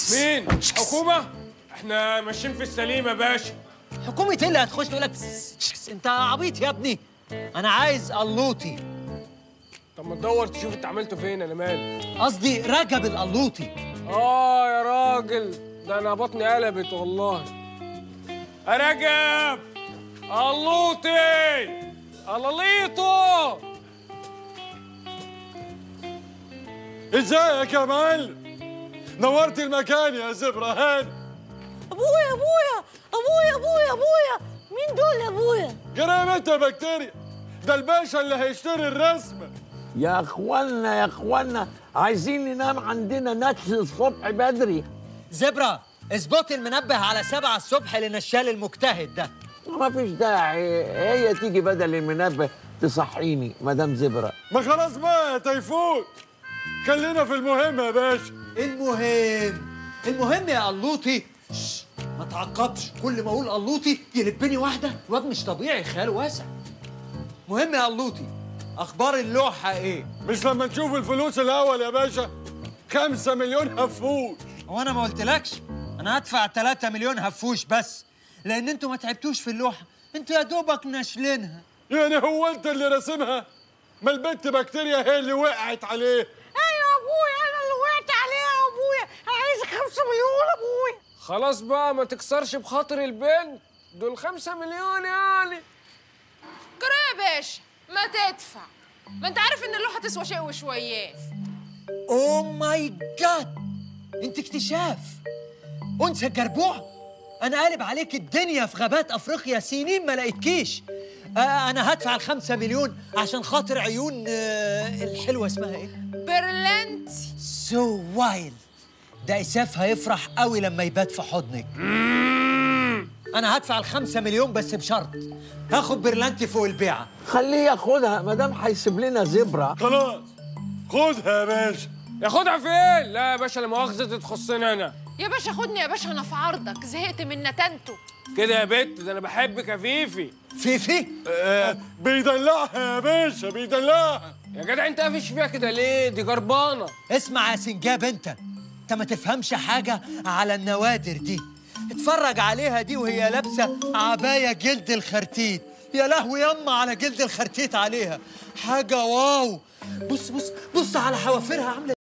مين؟ حكومة؟ احنا ماشيين في السليم يا باشا حكومة ايه اللي هتخش تقول لك انت عبيط يا ابني انا عايز اللوطي طب ما تدور تشوف انت عملته فين انا مالي قصدي رجب القلوطي اه يا راجل ده انا بطني قلبت والله يا رجب اللوطي الليطو ازيك يا معلم نورت المكان يا زبرهان ابويا ابويا ابويا ابويا ابويا مين دول يا ابويا جرام انت يا بكتيريا ده الباشا اللي هيشتري الرسمه يا اخوانا يا اخوانا عايزين ننام عندنا نكس الصبح بدري زبرة اظبطي المنبه على سبعة الصبح لنشال المجتهد ده ما فيش داعي هي تيجي بدل المنبه تصحيني مدام زبرة ما خلاص بقى يا تيفون خلينا في المهم يا باشا المهم المهم يا قلوطي شش، ما تعقبش كل ما اقول قلوطي يلبني واحدة واد مش طبيعي خيال واسع مهم يا قلوطي اخبار اللوحة ايه مش لما نشوف الفلوس الاول يا باشا خمسة مليون هفوش هو انا ما قلتلكش انا هدفع 3 مليون هفوش بس لان انتوا ما تعبتوش في اللوحة انتوا يا دوبك ناشلينها يعني هو انت اللي راسمها ما البنت بكتيريا هي اللي وقعت عليه ايوه ابويا انا اللي وقعت عليها يا ابويا انا عايز خمسة مليون ابويا خلاص بقى ما تكسرش بخاطر البنت دول خمسة مليون يعني جرى يا باشا ما تدفع ما انت عارف ان اللوحه تسوى شيء وشويات اوه ماي جاد انت اكتشاف انثى جربوع انا قالب عليك الدنيا في غابات افريقيا سنين ما لقيتكيش آه انا هدفع الخمسة مليون عشان خاطر عيون آه الحلوة اسمها ايه؟ برلنتي سو وايلد ده إساف هيفرح قوي لما يبات في حضنك أنا هدفع الخمسة مليون بس بشرط هاخد برلانتي فوق البيعة خليه ياخدها مدام هيسيب لنا زبرة خلاص خدها يا باشا ياخدها فين؟ لا يا باشا لا مؤاخذة دي تخصني انا يا باشا خدني يا باشا انا في عرضك زهقت من نتنته كده يا بت ده انا بحبك يا فيفي فيفي آه بيدلعها يا باشا بيدلعها يا جدع انت قافش فيها كده ليه؟ دي جربانة اسمع يا سنجاب انت انت ما تفهمش حاجة على النوادر دي اتفرج عليها دي وهي لابسة عباية جلد الخرتيت يا لهوي يما على جلد الخرتيت عليها حاجة واو بص بص بص على حوافرها عاملة